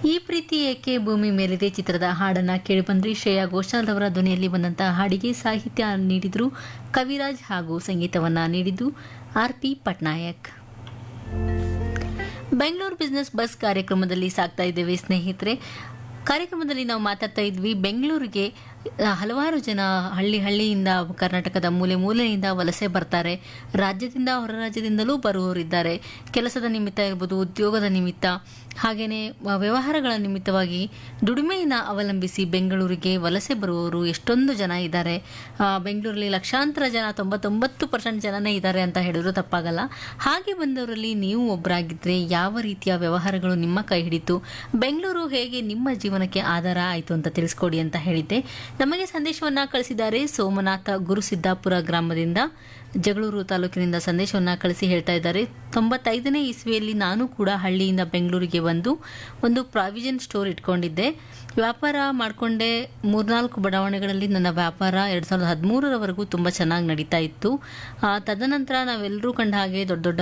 ಈ ಪ್ರೀತಿ ಏಕೆ ಭೂಮಿ ಮೇಲಿದೆ ಚಿತ್ರದ ಹಾಡನ್ನ ಕೇಳಿಬಂದ್ರಿ ಶ್ರೇಯಾ ಘೋಷಾಲ್ ಅವರ ಧ್ವನಿಯಲ್ಲಿ ಬಂದಂತಹ ಹಾಡಿಗೆ ಸಾಹಿತ್ಯ ನೀಡಿದ್ರು ಕವಿರಾಜ್ ಹಾಗೂ ಸಂಗೀತವನ್ನ ನೀಡಿದ್ದು R P Patnaik Bengaluru business bus ಕಾರ್ಯಕ್ರಮದಲ್ಲಿ ಸಾಕ್ತಾ ಇದ್ದೇವೆ ಸ್ನೇಹಿತರೆ ಕಾರ್ಯಕ್ರಮದಲ್ಲಿ ನಾವು ಮಾತಾಡ್ತಾ ಇದ್ವಿ ಬೆಂಗಳೂರಿಗೆ ಆ, ಹಲವಾರು ಜನ ಹಳ್ಳಿ ಹಳ್ಳಿಯಿಂದ ಕರ್ನಾಟಕದ ಮೂಲೆ ಮೂಲೆಯಿಂದ ವಲಸೆ ಬರ್ತಾರೆ ರಾಜ್ಯದಿಂದ ಹೊರ ರಾಜ್ಯದಿಂದಲೂ ಬರುವವರಿದ್ದಾರೆ ಕೆಲಸದ ನಿಮಿತ್ತ ಇರ್ಬೋದು ಉದ್ಯೋಗದ ನಿಮಿತ್ತ ಹಾಗೆಯೇ ವ್ಯವಹಾರಗಳ ನಿಮಿತ್ತವಾಗಿ ದುಡಿಮೆಯನ್ನು ಅವಲಂಬಿಸಿ ಬೆಂಗಳೂರಿಗೆ ವಲಸೆ ಬರುವವರು ಎಷ್ಟೊಂದು ಜನ ಇದ್ದಾರೆ ಆ, ಬೆಂಗಳೂರಲ್ಲಿ ಲಕ್ಷಾಂತರ ಜನ ತೊಂಬತ್ತೊಂಬತ್ತು ಪರ್ಸೆಂಟ್ ಜನನೇ ಇದ್ದಾರೆ ಅಂತ ಹೇಳಿದ್ರು ತಪ್ಪಾಗಲ್ಲ ಹಾಗೆ ಬಂದವರಲ್ಲಿ ನೀವು ಒಬ್ಬರಾಗಿದ್ದರೆ ಯಾವ ರೀತಿಯ ವ್ಯವಹಾರಗಳು ನಿಮ್ಮ ಕೈ ಹಿಡಿತು ಬೆಂಗಳೂರು ಹೇಗೆ ನಿಮ್ಮ ಜೀವನಕ್ಕೆ ಆಧಾರ ಆಯಿತು ಅಂತ ತಿಳಿಸ್ಕೊಡಿ ಅಂತ ಹೇಳಿದ್ದೆ ನಮಗೆ ಸಂದೇಶವನ್ನ ಕಳಿಸಿದ್ದಾರೆ ಸೋಮನಾಥ ಗುರುಸಿದ್ದಾಪುರ ಗ್ರಾಮದಿಂದ ಜಗಳೂರು ತಾಲೂಕಿನಿಂದ ಸಂದೇಶವನ್ನ ಕಳಿಸಿ ಹೇಳ್ತಾ ಇದ್ದಾರೆ ತೊಂಬತ್ತೈದನೇ ಇಸ್ವಿಯಲ್ಲಿ ನಾನು ಕೂಡ ಹಳ್ಳಿಯಿಂದ ಬೆಂಗಳೂರಿಗೆ ಬಂದು ಒಂದು ಪ್ರಾವಿಷನ್ ಸ್ಟೋರ್ ಇಟ್ಕೊಂಡಿದ್ದೆ ವ್ಯಾಪಾರ ಮಾಡಿಕೊಂಡೆ ಮೂರ್ನಾಲ್ಕು ಬಡಾವಣೆಗಳಲ್ಲಿ ನನ್ನ ವ್ಯಾಪಾರ ಎರಡು ಸಾವಿರದ ಹದಿಮೂರರವರೆಗೂ ತುಂಬ ಚೆನ್ನಾಗಿ ನಡೀತಾ ಇತ್ತು ಆ, ತದನಂತರ ನಾವೆಲ್ಲರೂ ಕಂಡ ಹಾಗೆ ದೊಡ್ಡ ದೊಡ್ಡ